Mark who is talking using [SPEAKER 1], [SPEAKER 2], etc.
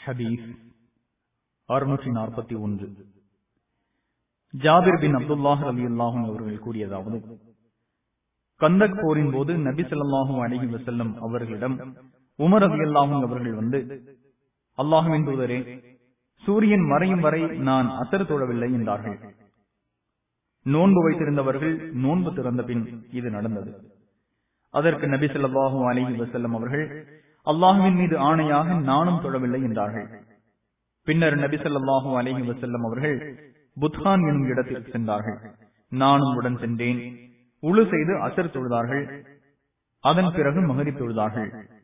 [SPEAKER 1] ஹதீஸ் அறுநூற்றி நாற்பத்தி ஒன்று ஜாபிர் பின் அப்துல்லாஹ் அலி அல்லாஹும் அவர்கள் கூறியதாவது கந்தக் போரின் போது நபி சொல்லாஹும் அலஹி வசல்லம் அவர்களிடம் உமர் அலி அல்லாஹும் அவர்கள் வந்து அல்லாஹுவின் தூதரே சூரியன் மறையும் வரை நான் அசர் தொழவில்லை என்றார்கள் நோன்பு வைத்திருந்தவர்கள் நோன்பு திறந்த பின் இது நடந்தது அதற்கு நபி சொல்லாஹு அலஹி வசல்லம் அவர்கள் அல்லாஹுவின் மீது ஆணையாக நானும் தொழவில்லை என்றார்கள் பின்னர் நபி சொல்லாஹு அலஹி வசல்லம் அவர்கள் புத்கான் எனும் இடத்திற்கு சென்றார்கள் நானும் உடன் சென்றேன் உழு செய்து அசர் தொழுதார்கள் அதன் பிறகு மகரி தொழுதார்கள்